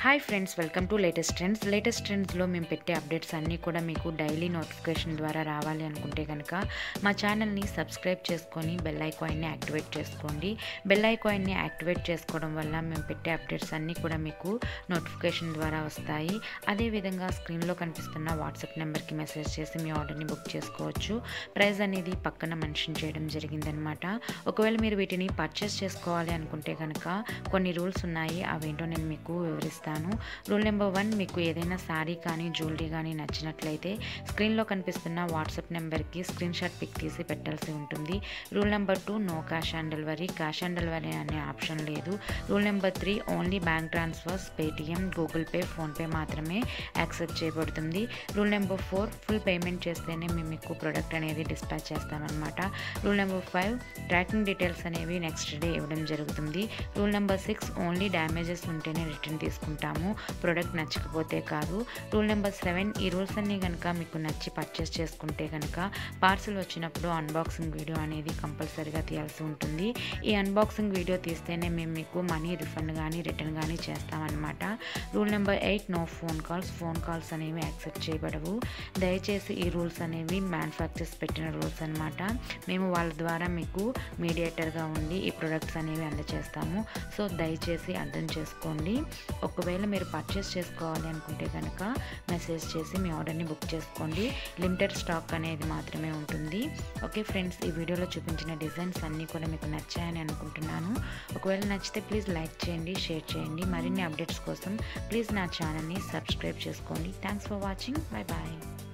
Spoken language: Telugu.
hi friends welcome to latest trends latest ట్రెండ్స్లో మేము పెట్టే అప్డేట్స్ అన్నీ కూడా మీకు డైలీ నోటిఫికేషన్ ద్వారా రావాలి అనుకుంటే కనుక మా ఛానల్ని సబ్స్క్రైబ్ చేసుకొని బెల్ ఐకాయిన్ని యాక్టివేట్ చేసుకోండి బెల్ ఐకాయిన్ని యాక్టివేట్ చేసుకోవడం వల్ల మేము పెట్టే అప్డేట్స్ అన్నీ కూడా మీకు నోటిఫికేషన్ ద్వారా వస్తాయి అదేవిధంగా స్క్రీన్లో కనిపిస్తున్న వాట్సాప్ నెంబర్కి మెసేజ్ చేసి మీ ఆర్డర్ని బుక్ చేసుకోవచ్చు ప్రైస్ అనేది పక్కన మెన్షన్ చేయడం జరిగిందనమాట ఒకవేళ మీరు వీటిని పర్చేస్ చేసుకోవాలి అనుకుంటే కనుక కొన్ని రూల్స్ ఉన్నాయి అవేంటో నేను మీకు వివరిస్తాను రూల్ నెంబర్ వన్ మీకు ఏదైనా శారీ కానీ జ్యువెలరీ కానీ నచ్చినట్లయితే స్క్రీన్లో కనిపిస్తున్న వాట్సాప్ నెంబర్కి స్క్రీన్ షాట్ పిక్ తీసి పెట్టాల్సి ఉంటుంది rule number two no cash on delivery cash on delivery అనే ఆప్షన్ లేదు rule number three only bank transfers Paytm Google Pay PhonePe మాత్రమే యాక్సెప్ట్ చేయబడుతుంది rule number four full payment చేస్తేనే మేము మీకు ప్రోడక్ట్ అనేది డిస్పాచ్ చేస్తామన్నమాట rule number five tracking details అనేవి నెక్స్ట్ డే ఇవ్వడం జరుగుతుంది rule number six only damages ఉంటేనే రిటర్న్ తీసుకుంటాము ప్రోడక్ట్ నచ్చకపోతే కాదు రూల్ నెంబర్ సెవెన్ ఈ రూల్స్ అన్నీ కనుక మీకు నచ్చి పర్చేస్ చేసుకుంటే కనుక పార్సల్ వచ్చినప్పుడు అన్బాక్సింగ్ వీడియో అనేది కంపల్సరీగా తీయాల్సి ఉంటుంది ఈ అన్బాక్సింగ్ వీడియో తీస్తేనే మేము మీకు మనీ రిఫండ్ కానీ రిటర్న్ కానీ చేస్తామన్నమాట rule number eight no phone calls phone calls అనేవి యాక్సెప్ట్ చేయబడవు దయచేసి ఈ రూల్స్ అనేవి మ్యానుఫ్యాక్చర్స్ పెట్టిన రూల్స్ అనమాట మేము వాళ్ళ ద్వారా మీకు మీడియేటర్గా ఉండి ఈ ప్రొడక్ట్స్ అనేవి అందజేస్తాము సో దయచేసి అర్థం చేసుకోండి ఒకవేళ మీరు పర్చేస్ చేసుకోవాలి అనుకుంటే కనుక మెసేజ్ చేసి మీ ఆర్డర్ని బుక్ చేసుకోండి లిమిటెడ్ స్టాక్ అనేది మాత్రమే ఉంటుంది ఓకే ఫ్రెండ్స్ ఈ వీడియోలో చూపించిన డిజైన్స్ అన్నీ కూడా మీకు నచ్చాయని అనుకుంటున్నాను ఒకవేళ నచ్చితే ప్లీజ్ లైక్ చేయండి షేర్ చేయండి మరిన్ని అప్డేట్స్ కోసం ప్లీజ్ నా ఛానల్ని సబ్స్క్రైబ్ చేసుకోండి thanks for watching bye bye